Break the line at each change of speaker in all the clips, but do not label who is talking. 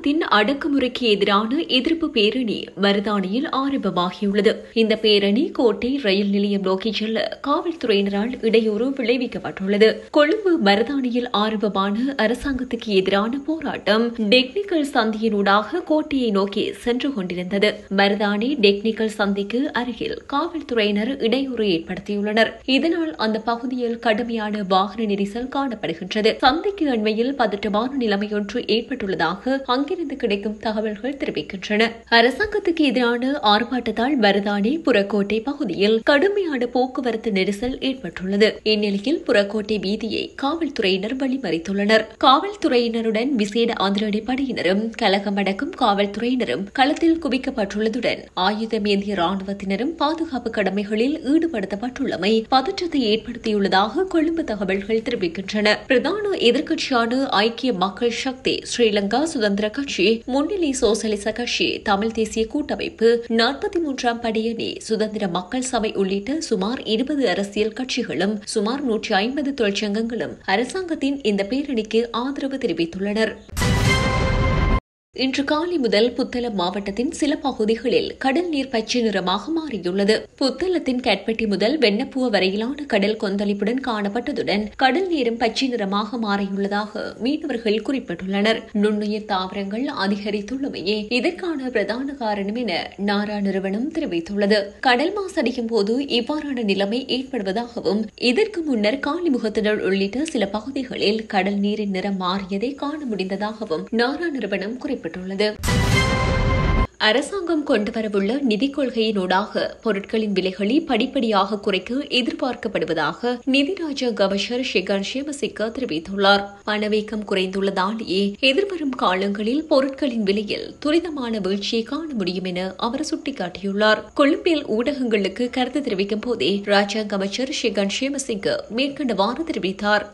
அரசாங்கத்தின் அடக்குமுறைக்கு எதிரான எதிர்ப்பு பேரணி மருதாணியில் ஆரம்பமாகியுள்ளது இந்த பேரணி கோட்டை ரயில் நிலையம் நோக்கி செல்ல காவல்துறையினரால் இடையூறு விளைவிக்கப்பட்டுள்ளது கொழும்பு மருதாணியில் ஆரம்பமான அரசாங்கத்துக்கு எதிரான போராட்டம் டெக்னிக்கல் சந்தியினூடாக கோட்டையை நோக்கி சென்று கொண்டிருந்தது மருதாணி டெக்னிக்கல் சந்திக்கு அருகில் காவல்துறையினர் இடையூறு ஏற்படுத்தியுள்ளனர் இதனால் அந்த பகுதியில் கடுமையான வாகன நெரிசல் காணப்படுகின்றது சந்திக்கு அண்மையில் பதற்றமான நிலைமையொன்று ஏற்பட்டுள்ளதாக அங்கிருந்து கிடைக்கும் தகவல்கள் தெரிவிக்கின்றன அரசாங்கத்துக்கு எதிரான ஆர்ப்பாட்டத்தால் மருதாணி புறக்கோட்டை பகுதியில் கடுமையான போக்குவரத்து நெரிசல் ஏற்பட்டுள்ளது இந்நிலையில் புறக்கோட்டை வீதியை காவல்துறையினர் வழிமறித்துள்ளனர் காவல்துறையினருடன் விசேட அதிரடி படையினரும் கலகம் அடக்கும் காவல்துறையினரும் களத்தில் குவிக்கப்பட்டுள்ளதுடன் ஆயுதம் ஏந்திய ராணுவத்தினரும் பாதுகாப்பு கடமைகளில் ஈடுபடுத்தப்பட்டுள்ளமை பதற்றத்தை ஏற்படுத்தியுள்ளதாக கொழும்பு தகவல்கள் தெரிவிக்கின்றன பிரதான எதிர்க்கட்சியான ஐக்கிய மக்கள் சக்தி ஸ்ரீலங்கா சுதந்திர கட்சி முன்னிலை சோசலிச கட்சி தமிழ் தேசிய கூட்டமைப்பு நாற்பத்தி மூன்றாம் படையணி சுதந்திர மக்கள் சபை உள்ளிட்ட சுமார் இருபது அரசியல் கட்சிகளும் சுமார் நூற்றி ஐம்பது தொழிற்சங்கங்களும் அரசாங்கத்தின் இந்த பேரணிக்கு ஆதரவு தெரிவித்துள்ளனர் இன்று காலை முதல் புத்தளம் மாவட்டத்தின் சில பகுதிகளில் கடல் நீர் பச்சை நிறமாக மாறியுள்ளது புத்தளத்தின் கட்பெட்டி முதல் வெண்ணப்புவ வரையிலான கடல் கொந்தளிப்புடன் காணப்பட்டதுடன் கடல் நீரும் பச்சை நிறமாக மாறியுள்ளதாக மீனவர்கள் குறிப்பிட்டுள்ளனர் நுண்ணுயிர் தாவரங்கள் அதிகரித்துள்ளமையே இதற்கான பிரதான காரணம் என நாரா நிறுவனம் தெரிவித்துள்ளது கடல் மாசடையும் போது இவ்வாறான நிலைமை ஏற்படுவதாகவும் இதற்கு முன்னர் காலிமுகத்தினர் உள்ளிட்ட சில பகுதிகளில் கடல் நீரின் நிறம் மாறியதை காண முடிந்ததாகவும் நாரா நிறுவனம் குறிப்பிட்டுள்ளது குறிப்பிட்டுள்ளது அரசாங்கம் கொண்டுவரவுள்ள நிதிக் கொள்கையினூடாக பொருட்களின் விலைகளை படிப்படியாக குறைக்க எதிர்பார்க்கப்படுவதாக நிதிராஜ கவர்னர் ஷிகான் ஷேமசிக்க தெரிவித்துள்ளார் பணவீக்கம் குறைந்துள்ளதாலேயே எதிர்வரும் காலங்களில் பொருட்களின் விலையில் துரிதமான வீழ்ச்சியை காண முடியும் என அவர் சுட்டிக்காட்டியுள்ளார் கொழும்பில் ஊடகங்களுக்கு கருத்து தெரிவிக்கும் போதே ராஜாங்க அமைச்சர் ஷிகான் ஷேமசிங்க மேற்கண்டவாறு தெரிவித்தார்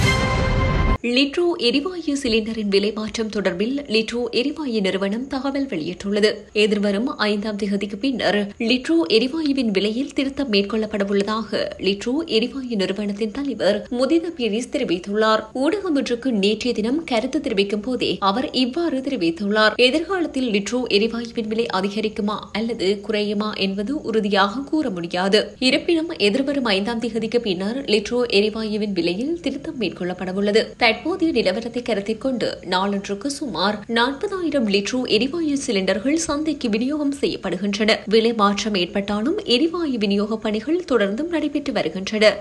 லிட்ரோ எரிவாயு சிலிண்டரின் விலை மாற்றம் தொடர்பில் லிட்ரோ எரிவாயு நிறுவனம் தகவல் வெளியிட்டுள்ளது எதிர்வரும் ஐந்தாம் தேதிக்கு பின்னர் லிட்ரோ எரிவாயுவின் விலையில் திருத்தம் மேற்கொள்ளப்படவுள்ளதாக லிட்ரோ எரிவாயு நிறுவனத்தின் தலைவர் முதித பீரிஸ் தெரிவித்துள்ளார் ஊடகம் ஒன்றுக்கு நேற்றைய தினம் கருத்து தெரிவிக்கும் போதே அவர் இவ்வாறு தெரிவித்துள்ளார் எதிர்காலத்தில் லிட்ரோ எரிவாயுவின் விலை அதிகரிக்குமா அல்லது குறையுமா என்பது உறுதியாக கூற முடியாது இருப்பினும் எதிர்வரும் ஐந்தாம் தேதிக்கு பின்னர் லிட்ரோ எரிவாயுவின் விலையில் திருத்தம் மேற்கொள்ளப்படவுள்ளது தற்போதைய நிலவரத்தை கருத்தில் கொண்டு நாளொன்றுக்கு சுமார் நாற்பதாயிரம் லிட்டர் எரிவாயு சிலிண்டர்கள் சந்தைக்கு விநியோகம் செய்யப்படுகின்றன விலை மாற்றம் ஏற்பட்டாலும் எரிவாயு விநியோக பணிகள் தொடர்ந்தும் நடைபெற்று வருகின்றன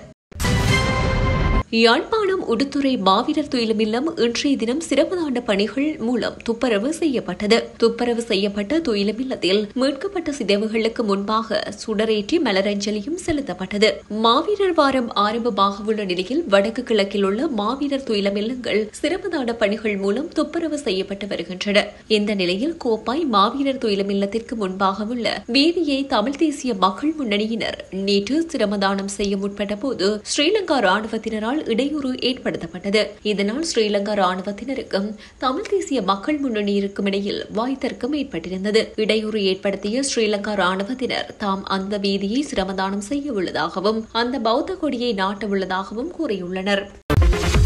யாழ்ப்பாணம் உடுத்துறை மாவீரர் துயிலும் இல்லம் இன்றைய தினம் சிறப்பு தாண்ட பணிகள் மூலம் துப்பரவு செய்யப்பட்டது துப்பரவு செய்யப்பட்ட துயிலும் இல்லத்தில் மீட்கப்பட்ட சிதைவுகளுக்கு முன்பாக சுடரேற்றி மலரஞ்சலியும் செலுத்தப்பட்டது மாவீரர் வாரம் ஆரம்பமாக உள்ள நிலையில் வடக்கு கிழக்கில் உள்ள மாவீரர் துயிலம் இல்லங்கள் சிறப்பு தாண்ட பணிகள் மூலம் துப்பரவு செய்யப்பட்டு வருகின்றன இந்த நிலையில் கோப்பாய் மாவீரர் துயிலம் இல்லத்திற்கு முன்பாக உள்ள வீதியை தமிழ் தேசிய மக்கள் முன்னணியினர் நேற்று சிரமதானம் செய்ய முற்பட்ட போது ஸ்ரீலங்கா ராணுவத்தினரால் இடையூறு ஏற்படுத்தப்பட்டது இதனால் ஸ்ரீலங்கா ராணுவத்தினருக்கும் தமிழ் தேசிய மக்கள் முன்னணியிருக்கும் இடையில் வாய்த்தர்க்கம் ஏற்பட்டிருந்தது இடையூறு ஏற்படுத்திய ஸ்ரீலங்கா ராணுவத்தினர் தாம் அந்த வீதியை சிரமதானம் செய்ய உள்ளதாகவும் அந்த பௌத்த கொடியை நாட்ட உள்ளதாகவும் கூறியுள்ளனர்